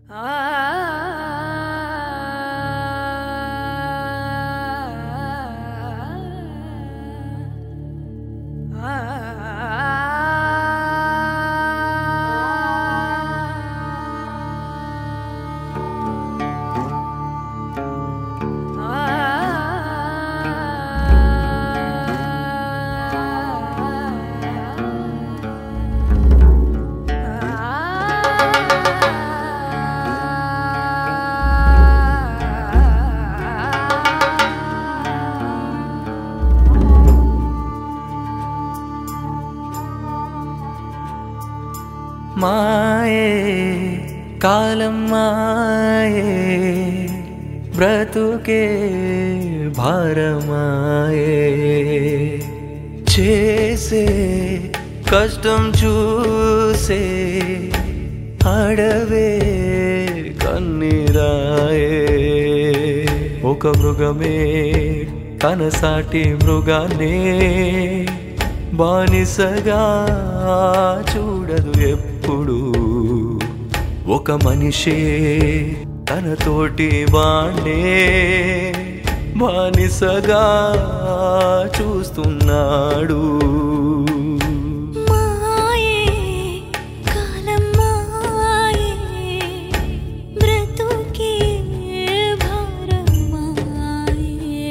మాయే కాలం మాయే బ్రతుకే భారమాయే చేసే కష్టం చూసే అడవే కన్నీరాయే ఒక మృగమే కనసాటి మృగాన్నే బానిసగా చూడదు ఎప్పుడు ఒక మనిషే తన తోటి వాణ్ణే బానిసగా చూస్తున్నాడు మాయే కాలం మాయే బ్రతుకే భారం మాయే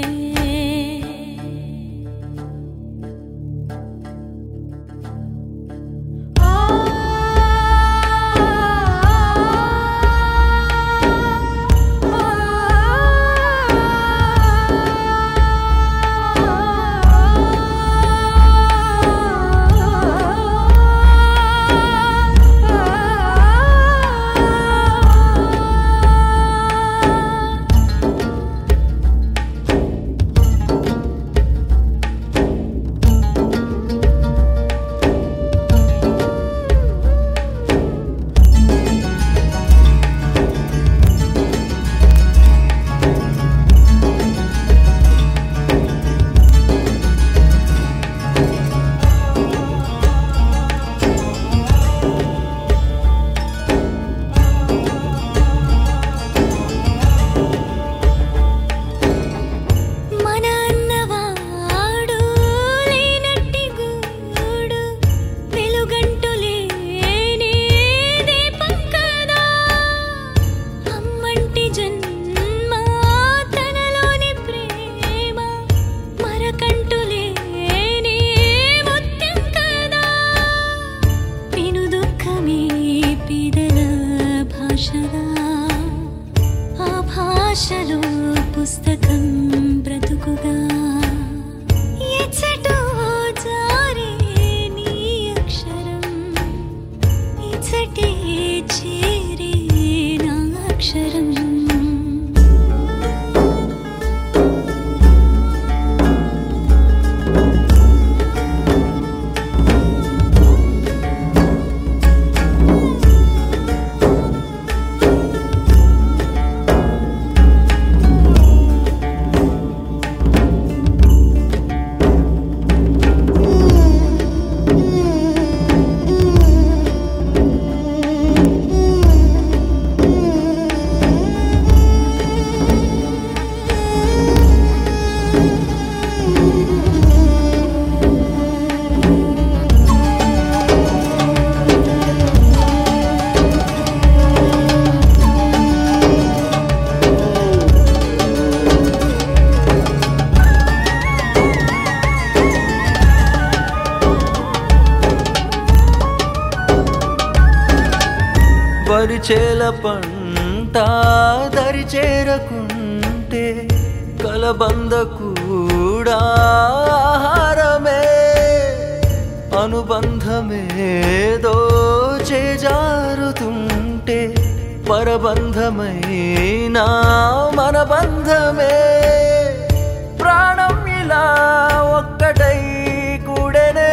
మన అన్నవాడు లేనట్టి గూడు వెలుగంటు లేని దీపం కదా అమ్మంటి జన్మ తనలోని ప్రేమ మరకంటు లేని ముత్యం కదా పెను దుఃఖమే పిదల భాషగా ఆ భాషలో పుస్తకం బ్రతుకుగా ఎచ్చటో జారే నీ అక్షరం ఇచ్చటే చేరే నా అక్షరం వరిచేల పంట దరి చేరకుంటే కలబంద కూడా ఆహారమే అనుబంధమేదో చేజారుతుంటే పరబంధమైన మన బంధమే ప్రాణం ఇలా ఒక్కటై కూడనే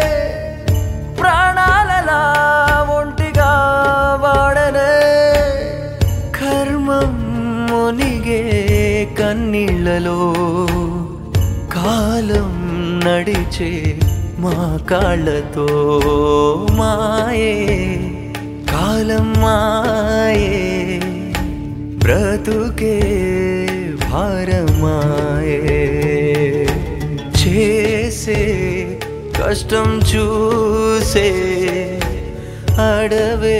ప్రాణాలలా ఒంటిగా వాడనే కర్మం మునిగే కన్నీళ్ళలో కాలం నడిచే మా కాళ్ళతో మాయే కాలం మాయే బ్రతుకే భారమాయే చేసే కష్టం చూసే అడవే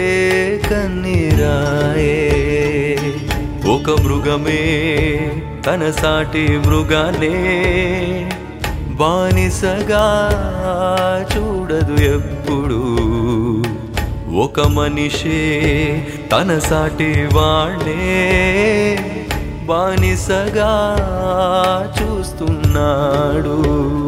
కన్నీరాయే ఒక మృగమే తన సాటి మృగానే బానిసగా చూడదు ఎప్పుడు ఒక మనిషే తన సాటి వాణ్ణే బానిసగా చూస్తున్నాడు